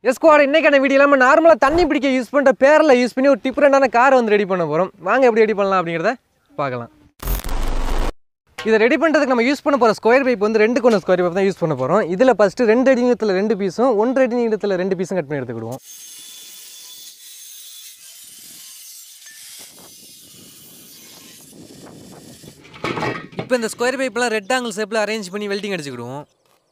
எஸ்குவாட் இன்னைக்கான வீடியோ நம்ம நார்மலாக தண்ணி பிடிக்க யூஸ் பண்ணுற பேரில் யூஸ் பண்ணி ஒரு டிஃப்ரெண்டான கார் வந்து ரெடி பண்ண போகிறோம் வாங்க எப்படி ரெடி பண்ணலாம் அப்படிங்கிறத பார்க்கலாம் இதை ரெடி பண்ணுறதுக்கு நம்ம யூஸ் பண்ண போகிற ஸ்கொயர் பைப் வந்து ரெண்டு கொண்ட ஸ்கொயர் பைப் தான் யூஸ் பண்ண போகிறோம் இதில் ஃபஸ்ட்டு ரெண்டு அடி நீளத்தில் ரெண்டு பீஸும் ஒன்றரை அடி நீளத்தில் ரெண்டு பீஸும் கட் பண்ணி எடுத்துக்கிடுவோம் இப்போ இந்த ஸ்கொயர் பைப்லாம் ரெட் ஆங்கிள் ஷேப்பில் அரேஞ்ச் பண்ணி வெல்டிங் அடிச்சுக்கிடுவோம்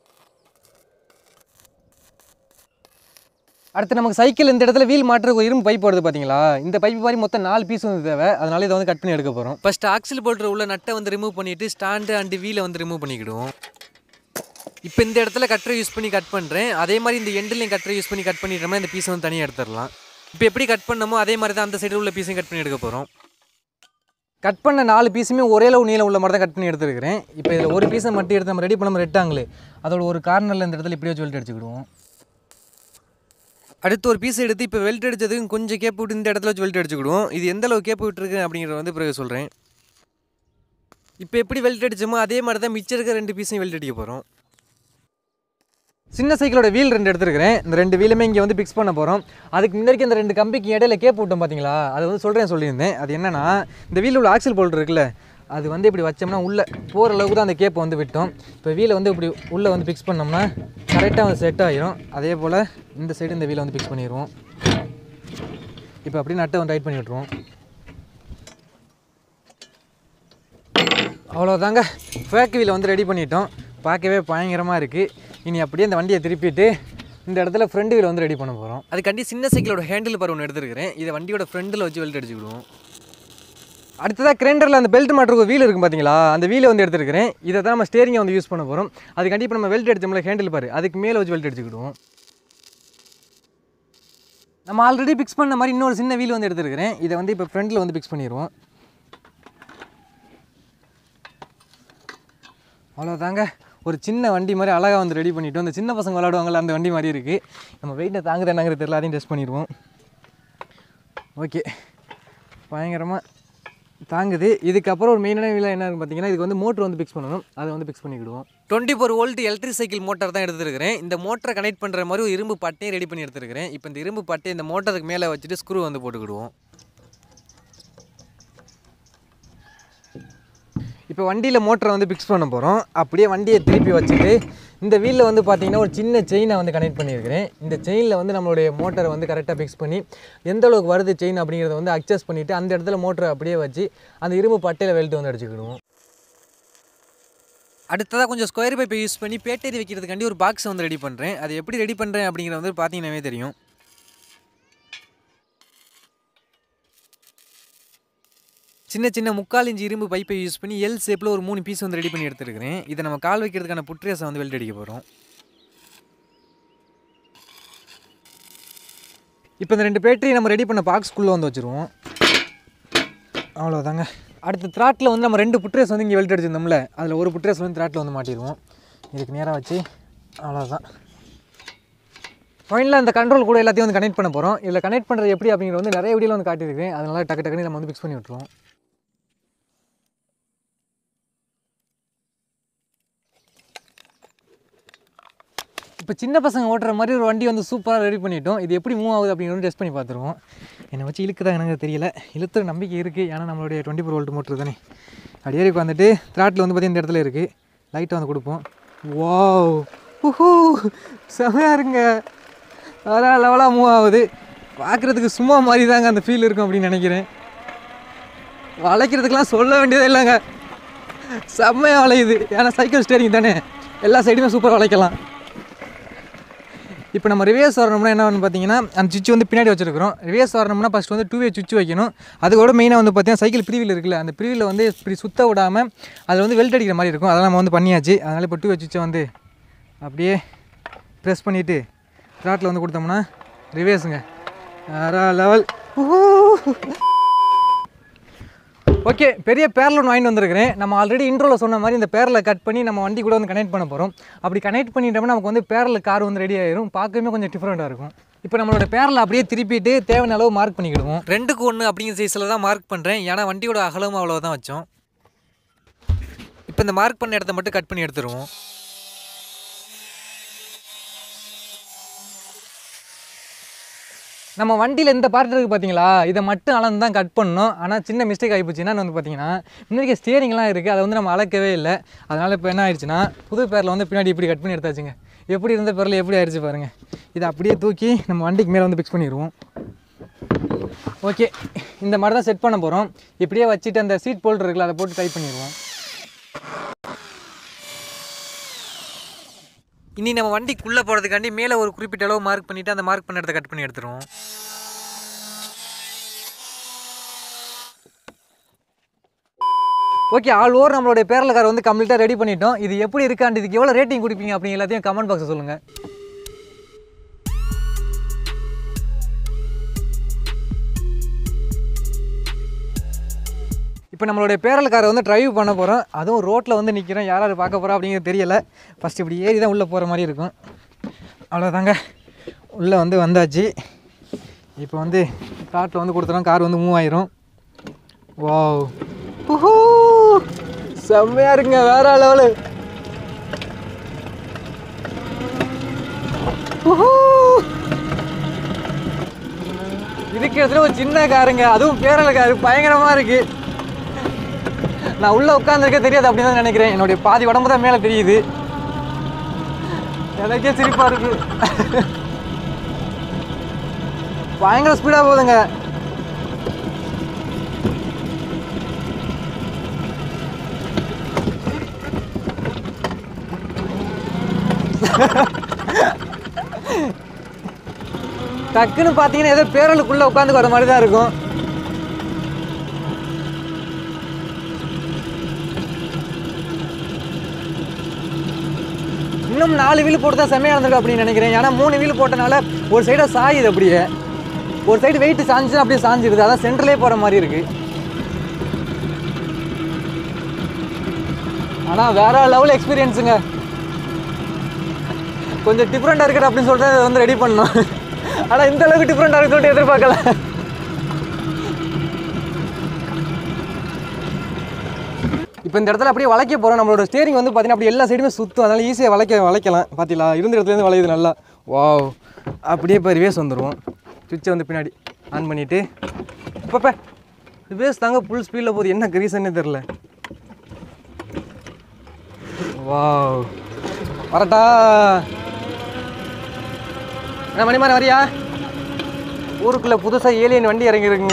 அடுத்து நமக்கு சைக்கிள் இந்த இடத்துல வீல் மாட்டுறதுக்கு ஒரு இரும்பு பைப் வருது பார்த்தீங்களா இந்த பைப் மாதிரி மொத்தம் நாலு பீஸ் வந்து தேவை அதனால இதை வந்து கட் பண்ணி எடுக்க போகிறோம் ஃபர்ஸ்ட் ஆக்சில் போல்டர் உள்ள நட்டை வந்து ரிமூவ் பண்ணிட்டு ஸ்டாண்டு அண்ட் வீலை வந்து ரிமூவ் பண்ணிக்கிடுவோம் இப்போ இந்த இடத்துல கட்டரை யூஸ் பண்ணி கட் பண்ணுறேன் அதே மாதிரி இந்த எண்ட்லையும் கட்டரை யூஸ் பண்ணி கட் பண்ணிடுறோம்னா இந்த பீஸை வந்து தனியாக எடுத்துடலாம் இப்போ எப்படி கட் பண்ணமோ அதே மாதிரி தான் அந்த சைடு உள்ள பீஸையும் கட் பண்ணி எடுக்க போகிறோம் கட் பண்ண நாலு பீஸுமே ஒரே அளவு நீளம் உள்ள மாதிரி தான் கட் பண்ணி எடுத்துருக்கிறேன் இப்போ இதில் ஒரு பீஸை மட்டும் எடுத்து நம்ம ரெடி பண்ண ரெட்டாங்களே அதோட ஒரு கார்னரில் இந்த இடத்துல இப்படியே வச்சு வெல்ட் அடிச்சுக்கிடுவோம் அடுத்து ஒரு பீஸ் எடுத்து இப்போ வெல்ட் அடிச்சதுக்கு கொஞ்சம் கேப் விட்டு இந்த இடத்துல வச்சு வெல்ட் அடிச்சுக்கிடுவோம் இது எந்த அளவு கேப் விட்டுருக்கு அப்படிங்கிறத வந்து பிறகு சொல்கிறேன் இப்போ எப்படி வெல்ட் அடிச்சோமோ அதே மாதிரி தான் மிச்சம் இருக்க ரெண்டு பீஸையும் வெல்ட் அடிக்க போகிறோம் சின்ன சைக்கிளோட வீல் ரெண்டு எடுத்துருக்கிறேன் இந்த ரெண்டு வீலுமே இங்கே வந்து ஃபிக்ஸ் பண்ண போகிறோம் அதுக்கு முன்னாடி இந்த ரெண்டு கம்பிக்கு இடையில கேப் விட்டோம் பார்த்தீங்களா அது வந்து சொல்கிறேன் சொல்லியிருந்தேன் அது என்னன்னா இந்த வீல் உள்ள ஆக்சில் போல்ட் இருக்குல்ல அது வந்து இப்படி வச்சோம்னா உள்ளே போகிற அளவுக்கு தான் அந்த கேப்பை வந்து விட்டோம் இப்போ வீலை வந்து இப்படி உள்ளே வந்து ஃபிக்ஸ் பண்ணோம்னா கரெக்டாக வந்து செட் ஆகிரும் அதே போல் இந்த சைடு இந்த வீலை வந்து ஃபிக்ஸ் பண்ணிடுவோம் இப்போ அப்படியே நட்டை வந்து டைட் பண்ணி விட்ருவோம் அவ்வளோதாங்க ஃபேக் வீலை வந்து ரெடி பண்ணிட்டோம் பார்க்கவே பயங்கரமாக இருக்குது இனி அப்படியே இந்த வண்டியை திருப்பிட்டு இந்த இடத்துல ஃப்ரண்ட் வீல் வந்து ரெடி பண்ண போகிறோம் அதுக்காண்டி சின்ன சைக்கிளோட ஹேண்டில் பார் ஒன்று எடுத்துருக்கிறேன் இதை வண்டியோட ஃப்ரண்டில் வச்சு வெல்ட் அடிச்சுக்கிடுவோம் அடுத்ததாக கிரைண்டரில் அந்த பெல்ட் மாட்டுற வீல் இருக்கும் பார்த்தீங்களா அந்த வீலை வந்து எடுத்துருக்கிறேன் இதை தான் நம்ம ஸ்டேரிங்கை வந்து யூஸ் பண்ண போகிறோம் அதுக்காண்டி இப்போ நம்ம வெல்ட் அடிச்சோம்ல ஹேண்டில் பாரு அதுக்கு மேலே வச்சு வெல்ட் அடிச்சுக்கிடுவோம் நம்ம ஆல்ரெடி ஃபிக்ஸ் பண்ண மாதிரி இன்னொரு சின்ன வீல் வந்து எடுத்துருக்கிறேன் இதை வந்து இப்போ ஃப்ரண்டில் வந்து ஃபிக்ஸ் பண்ணிடுவோம் அவ்வளோதாங்க ஒரு சின்ன வண்டி மாதிரி அழகாக வந்து ரெடி பண்ணிட்டோம் இந்த சின்ன பசங்க விளாடுவாங்கல்ல அந்த வண்டி மாதிரி இருக்குது நம்ம வெயிட்டை தாங்குது என்னங்கிறது தெரியல அதையும் டெஸ்ட் பண்ணிடுவோம் ஓகே பயங்கரமாக தாங்குது இதுக்கப்புறம் ஒரு மெயினான வீல என்ன இருக்குன்னு பார்த்தீங்கன்னா இதுக்கு வந்து மோட்டர் வந்து ஃபிக்ஸ் பண்ணணும் அதை வந்து ஃபிக்ஸ் பண்ணிக்கிடுவோம் twenty four volt electric cycle motor தான் எடுத்துருக்கிறேன் இந்த மோட்டரை கனெக்ட் பண்ணுற மாதிரி ஒரு இரும்பு பட்டையும் ரெடி பண்ணி எடுத்துருக்கிறேன் இப்போ இந்த இரும்பு பட்டையை இந்த மோட்டருக்கு மேலே வச்சுட்டு ஸ்க்ரூ வந்து போட்டுக்கிடுவோம் இப்போ வண்டியில் மோட்டரை வந்து ஃபிக்ஸ் பண்ண போகிறோம் அப்படியே வண்டியை திருப்பி வச்சுட்டு இந்த வீலில் வந்து பார்த்தீங்கன்னா ஒரு சின்ன செயினை வந்து கனெக்ட் பண்ணியிருக்கிறேன் இந்த செயினில் வந்து நம்மளுடைய மோட்டரை வந்து கரெக்டாக ஃபிக்ஸ் பண்ணி எந்த அளவுக்கு வருது செயின் அப்படிங்கிறத வந்து அட்ஜஸ்ட் பண்ணிவிட்டு அந்த இடத்துல மோட்டரை அப்படியே வச்சு அந்த இரும்பு பட்டையில் வெல்ட் வந்து அடிச்சுக்கிடுவோம் அடுத்ததாக கொஞ்சம் ஸ்கொயர் பைப்பை யூஸ் பண்ணி பேட்டரி வைக்கிறதுக்காண்டி ஒரு பாக்ஸ் வந்து ரெடி பண்ணுறேன் அது எப்படி ரெடி பண்ணுறேன் அப்படிங்கிறது வந்து பார்த்தீங்கன்னாவே தெரியும் சின்ன சின்ன முக்கால் இன்ச்சு இரும்பு பைப்பை யூஸ் பண்ணி எல் ஷேப்பில் ஒரு மூணு பீஸ் வந்து ரெடி பண்ணி எடுத்துருக்கிறேன் இதை நம்ம கால் வைக்கிறதுக்கான புட்ரேஸை வந்து வெல்ட் அடிக்க போகிறோம் இப்போ இந்த ரெண்டு பேட்டரி நம்ம ரெடி பண்ண பாக்ஸ்குள்ளே வந்து வச்சுருவோம் அவ்வளோதாங்க அடுத்து த்ராட்டில் வந்து நம்ம ரெண்டு புட்ரேஸ் வந்து இங்கே வெல்ட் அடிச்சிருந்தோம்ல அதில் ஒரு புட்ரேஸ் வந்து த்ராட்டில் வந்து மாட்டிடுவோம் இதுக்கு நேராக வச்சு அவ்வளோதான் ஃபைனலாக இந்த கண்ட்ரோல் கூட எல்லாத்தையும் வந்து கனெக்ட் பண்ண போகிறோம் இதில் கனெக்ட் பண்ணுறது எப்படி அப்படிங்கிறது வந்து நிறைய வீடியோவில் வந்து காட்டியிருக்கேன் அதனால டக்கு டக்குன்னு நம்ம வந்து ஃபிக்ஸ் பண்ணி விட்ருவோம் இப்போ சின்ன பசங்க ஓட்டுற மாதிரி ஒரு வண்டி வந்து சூப்பராக ரெடி பண்ணிட்டோம் இது எப்படி மூவ் ஆகுது அப்படிங்கிறது டெஸ்ட் பண்ணி பார்த்துருவோம் என்னை வச்சு இழுக்குதா எனக்கு தெரியல இழுத்துற நம்பிக்கை இருக்குது ஏன்னா நம்மளுடைய டுவெண்ட்டி ஃபோர் வோல்ட் மோட்ரு தானே அப்படியே இருக்கு வந்துட்டு த்ராட்டில் வந்து பார்த்தீங்கன்னா இந்த இடத்துல இருக்குது லைட்டை வந்து கொடுப்போம் வாவ் உஹூ செமையாக இருங்க வேற லெவலாக மூவ் ஆகுது பார்க்குறதுக்கு சும்மா மாதிரி தாங்க அந்த ஃபீல் இருக்கும் அப்படின்னு நினைக்கிறேன் வளைக்கிறதுக்கெலாம் சொல்ல வேண்டியதே இல்லைங்க செம்மையாக வளையுது ஏன்னா சைக்கிள் ஸ்டேரிங் தானே எல்லா சைடுமே சூப்பராக வளைக்கலாம் இப்போ நம்ம ரிவேஸ் வரணும்னா என்ன வந்து பார்த்தீங்கன்னா அந்த சுவிட்ச் வந்து பின்னாடி வச்சிருக்கிறோம் ரிவேஸ் வரணும்னா ஃபஸ்ட் வந்து டூ வே சுவிட்ச் வைக்கணும் அதோட மெயினாக வந்து பார்த்தீங்கன்னா சைக்கிள் ப்ரீவில் இருக்குல்ல அந்த ப்ரீவில் வந்து இப்படி சுத்த விடாமல் அதில் வந்து வெல்ட் அடிக்கிற மாதிரி இருக்கும் அதெல்லாம் நம்ம வந்து பண்ணியாச்சு அதனால் இப்போ டூ வே சுவிட்சை வந்து அப்படியே ப்ரெஸ் பண்ணிவிட்டு த்ராட்டில் வந்து கொடுத்தோம்னா ரிவேஸுங்க வேற லெவல் ஓகே பெரிய பேரல் ஒன்று வாங்கிட்டு வந்திருக்கிறேன் நம்ம ஆல்ரெடி இன்ட்ரோவில் சொன்ன மாதிரி இந்த பேரலை கட் பண்ணி நம்ம வண்டி கூட வந்து கனெக்ட் பண்ண போகிறோம் அப்படி கனெக்ட் பண்ணிட்டோம்னா நமக்கு வந்து பேரல் கார் வந்து ரெடி ஆயிரும் பார்க்கவே கொஞ்சம் டிஃப்ரெண்ட்டாக இருக்கும் இப்போ நம்மளோட பேரலை அப்படியே திருப்பிட்டு தேவையான அளவு மார்க் பண்ணிக்கிடுவோம் ரெண்டுக்கு ஒன்று அப்படிங்கிற சைஸில் தான் மார்க் பண்ணுறேன் ஏன்னா வண்டியோட அகலமும் அவ்வளோ தான் வச்சோம் இப்போ இந்த மார்க் பண்ண இடத்த மட்டும் கட் பண்ணி எடுத்துருவோம் நம்ம வண்டியில் இந்த பார்ட் இருக்குது பார்த்தீங்களா இதை மட்டும் அளந்து தான் கட் பண்ணணும் ஆனால் சின்ன மிஸ்டேக் ஆகிப்போச்சு என்னன்னு வந்து பார்த்தீங்கன்னா முன்னாடி ஸ்டியரிங்லாம் இருக்குது அதை வந்து நம்ம அளக்கவே இல்லை அதனால் இப்போ என்ன ஆயிடுச்சுன்னா புது பேரில் வந்து பின்னாடி இப்படி கட் பண்ணி எடுத்தாச்சுங்க எப்படி இருந்த பேரில் எப்படி ஆயிடுச்சு பாருங்கள் இதை அப்படியே தூக்கி நம்ம வண்டிக்கு மேலே வந்து ஃபிக்ஸ் பண்ணிடுவோம் ஓகே இந்த மாதிரி தான் செட் பண்ண போகிறோம் இப்படியே வச்சுட்டு அந்த சீட் போல்டர் இருக்குல்ல அதை போட்டு டைப் பண்ணிடுவோம் இனி நம்ம வண்டிக்குள்ளே போகிறதுக்காண்டி மேலே ஒரு குறிப்பிட்ட அளவு மார்க் பண்ணிவிட்டு அந்த மார்க் பண்ண இடத்த கட் பண்ணி எடுத்துருவோம் ஓகே ஆல் ஓவர் நம்மளுடைய பேரல கார் வந்து கம்ப்ளீட்டாக ரெடி பண்ணிட்டோம் இது எப்படி இருக்காண்டு இதுக்கு எவ்வளோ ரேட்டிங் கொடுப்பீங்க அப்படிங்க எல்லாத்தையும் கமெண்ட் பாக்ஸில் சொல்லுங்கள் இப்போ நம்மளுடைய பேரல் காரை வந்து டிரைவ் பண்ண போகிறோம் அதுவும் ரோட்டில் வந்து நிற்கிறோம் யார் யார் பார்க்க போகிறோம் அப்படிங்கிறது தெரியல ஃபஸ்ட் இப்படி ஏறி தான் உள்ளே போகிற மாதிரி இருக்கும் அவ்வளோதாங்க உள்ளே வந்து வந்தாச்சு இப்போ வந்து ஸ்டார்ட்டில் வந்து கொடுத்துறோம் கார் வந்து மூவ் ஆயிரும் வாவ் உஹூ செம்மையாக இருக்குங்க வேற லெவலு இருக்கிறதுல ஒரு சின்ன காருங்க அதுவும் பேரல காரு பயங்கரமாக இருக்குது நான் உள்ளே உட்காந்துருக்க தெரியாது அப்படின்னு தான் நினைக்கிறேன் என்னுடைய பாதி உடம்பு தான் மேலே தெரியுது எனக்கே சிரிப்பாக இருக்கு பயங்கர ஸ்பீடாக போகுதுங்க டக்குன்னு பார்த்தீங்கன்னா ஏதோ பேரலுக்குள்ளே உட்காந்து வர மாதிரி தான் இருக்கும் இன்னும் நாலு வீல் போட்டு தான் செம்மையாக இருந்திருக்கு அப்படின்னு நினைக்கிறேன் ஏன்னா மூணு வீல் போட்டனால ஒரு சைடாக சாயுது அப்படியே ஒரு சைடு வெயிட் சாஞ்சு அப்படியே சாஞ்சிடுது அதான் சென்டர்லேயே போகிற மாதிரி இருக்கு ஆனால் வேற லெவல் எக்ஸ்பீரியன்ஸுங்க கொஞ்சம் டிஃப்ரெண்ட்டாக இருக்குது அப்படின்னு சொல்லிட்டு அதை வந்து ரெடி பண்ணோம் ஆனால் இந்த அளவுக்கு டிஃப்ரெண்ட்டாக இருக்கு சொல்லிட்டு எதிர்பார்க்கல இப்போ இந்த இடத்துல அப்படியே வளைக்க போகிறோம் நம்மளோட ஸ்டேரிங் வந்து பார்த்தீங்கன்னா அப்படியே எல்லா சைடுமே சுற்றும் அதனால் ஈஸியாக வளைக்க வளைக்கலாம் பார்த்தீங்களா இருந்த இடத்துலேருந்து வளையுது நல்லா வாவ் அப்படியே இப்போ ரிவேஸ் வந்துடுவோம் சுவிட்சை வந்து பின்னாடி ஆன் பண்ணிவிட்டு இப்போ ரிவேஸ் தாங்க ஃபுல் ஸ்பீடில் போகுது என்ன ரீசன்னே தெரில வாவ் வரட்டா என்ன மணிமாரி வரியா ஊருக்குள்ளே புதுசாக ஏலியன் வண்டி இறங்கிருக்குங்க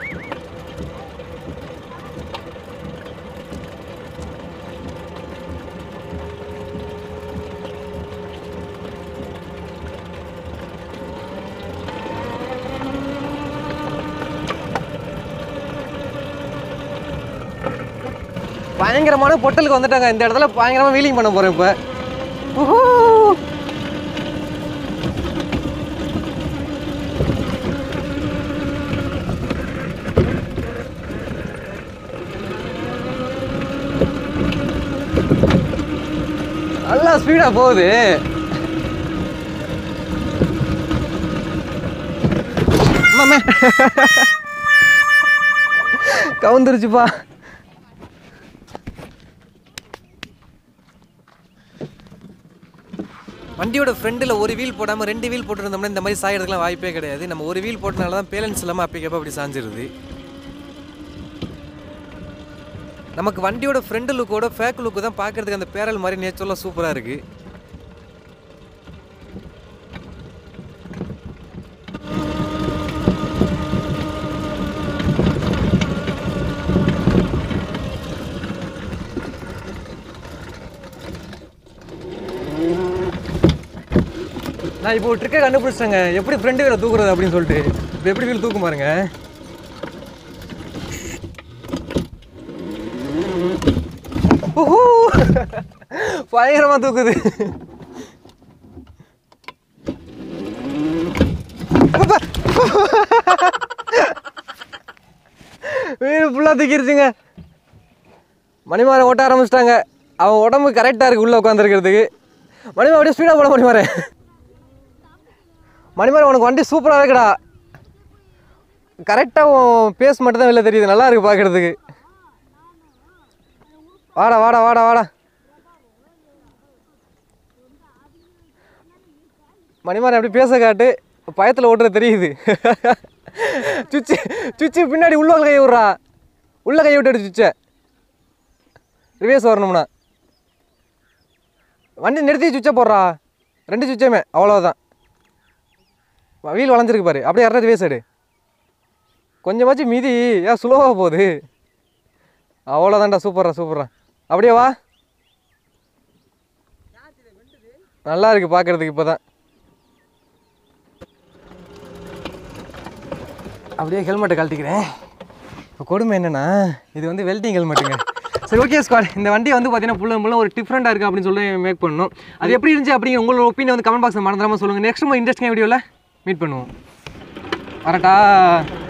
பயங்கரமான பொட்டலுக்கு வந்துட்டாங்க இந்த இடத்துல பயங்கரமாக வீலிங் பண்ண போகிறேன் இப்போ நல்லா ஸ்பீடாக போகுது அம்மா கவுந்துருச்சுப்பா வண்டியோட ஃப்ரண்டில் ஒரு வீல் போடாமல் ரெண்டு வீல் போட்டுருந்தோம்னா இந்த மாதிரி சாயறதுக்குலாம் வாய்ப்பே கிடையாது நம்ம ஒரு வீல் போட்டனால தான் பேலன்ஸ் இல்லாமல் அப்பைக்கப்போ அப்படி சாஞ்சிருது நமக்கு வண்டியோட ஃப்ரண்ட் லுக்கோட ஃபேக் லுக்கு தான் பார்க்கறதுக்கு அந்த பேரல் மாதிரி நேச்சுரலாக சூப்பராக இருக்குது நான் இப்போ ஒரு ட்ரிக்கை கண்டுபிடிச்சிட்டேங்க எப்படி ஃப்ரெண்டு வீலை தூக்குறது அப்படின்னு சொல்லிட்டு இப்போ எப்படி வீல் தூக்கும் பாருங்க ஓஹோ பயங்கரமாக தூக்குது அப்பா. வீடு ஃபுல்லாக தூக்கிருச்சுங்க மணிமாரன் ஓட்ட ஆரம்பிச்சிட்டாங்க அவன் உடம்பு கரெக்டாக இருக்கு உள்ளே உட்காந்துருக்கிறதுக்கு மணிமா அப்படியே ஸ்பீடாக போட மணிமாரன் மணிமாரன் உனக்கு வண்டி சூப்பராக இருக்குடா கரெக்டாக உன் பேஸ் மட்டும் தான் வெளில தெரியுது நல்லா இருக்கு பார்க்குறதுக்கு வாடா வாடா வாடா வாடா மணிமாரன் அப்படி பேச காட்டு பயத்தில் ஓட்டுறது தெரியுது சுச்சு சுச்சு பின்னாடி உள்ள கையை விட்றா உள்ள கையை விட்டு சுச்சை ரிவேஸ் வரணும்னா வண்டி நிறுத்தி சுவிட்சை போடுறா ரெண்டு சுவிட்சுமே அவ்வளோதான் வீல் வளைஞ்சிருக்கு பாரு அப்படியே யாரா ரிவேஸ் எடு கொஞ்சமாச்சும் மீதி ஏன் ஸ்லோவாக போகுது அவ்வளோதான்டா சூப்பர்ரா சூப்பர்ரா அப்படியே வா நல்லா இருக்கு பார்க்கறதுக்கு இப்போ தான் அப்படியே ஹெல்மெட்டை கழட்டிக்கிறேன் இப்போ கொடுமை என்னென்னா இது வந்து வெல்டிங் ஹெல்மெட்டுங்க சரி ஓகே ஸ்குவாட் இந்த வண்டி வந்து பார்த்தீங்கன்னா ஃபுல்லாக ஃபுல்லாக ஒரு டிஃப்ரெண்ட்டாக இருக்குது அப்படின்னு சொல்லி மேக் பண்ணணும் அது எப்படி இருந்துச்சு அப்படிங்கிற உங்களோட ஒப்பீனியன் வந்து கமெண்ட் பாக்ஸில் மறந்துடாமல் சொல்லுங்கள் நெக்ஸ்ட் நம்ம இன்ட்ரெஸ்டிங் வீடியோவில் மீட் பண்ணுவோம் வரட்டா